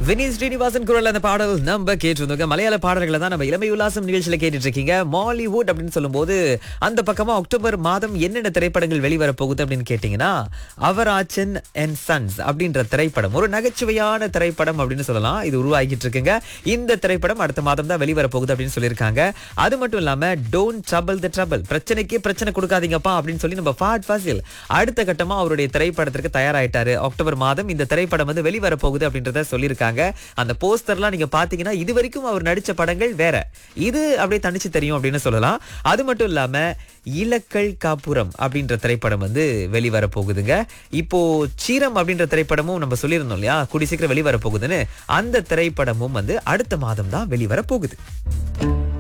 வினீத் ஸ்ரீனிவாசன் குரல் அந்த பாடல் நம்ம கேட்டிருந்தோங்க மலையாள பாடல்களை தான் நம்ம இளமை உல்லாசம் நிகழ்ச்சியில கேட்டுட்டு இருக்கீங்க மாலிவுட் அப்படின்னு சொல்லும்போது அந்த பக்கமா அக்டோபர் மாதம் என்னென்ன திரைப்படங்கள் வெளிவர போகுது அப்படின்னு கேட்டீங்கன்னா அவராச்சன் அண்ட் சன்ஸ் அப்படின்ற திரைப்படம் ஒரு நகைச்சுவையான திரைப்படம் அப்படின்னு சொல்லலாம் இது உருவாகிட்டு இருக்குங்க இந்த திரைப்படம் அடுத்த மாதம் தான் வெளிவர போகுது அப்படின்னு சொல்லியிருக்காங்க அது மட்டும் இல்லாம டோன்ட் ட்ரபிள் த ட்ரபிள் பிரச்சனைக்கே பிரச்சனை கொடுக்காதீங்கப்பா அப்படின்னு சொல்லி நம்ம ஃபாட் ஃபாசில் அடுத்த கட்டமா அவருடைய திரைப்படத்திற்கு தயாராயிட்டாரு அக்டோபர் மாதம் இந்த திரைப்படம் வந்து வெளிவர போகுது அப்படின்றத சொல்லியிருக்காங்க அந்த போஸ்டர்லாம் நீங்க பாத்தீங்கன்னா இது வரைக்கும் அவர் நடிச்ச படங்கள் வேற இது அப்படியே தனிச்சு தெரியும் அப்படின்னு சொல்லலாம் அது மட்டும் இல்லாம இலக்கல் காப்புரம் அப்படின்ற திரைப்படம் வந்து வெளிவர போகுதுங்க இப்போ சீரம் அப்படின்ற திரைப்படமும் நம்ம சொல்லியிருந்தோம் இல்லையா கூடி சீக்கிரம் வெளிவர போகுதுன்னு அந்த திரைப்படமும் வந்து அடுத்த மாதம் தான் வெளிவர போகுது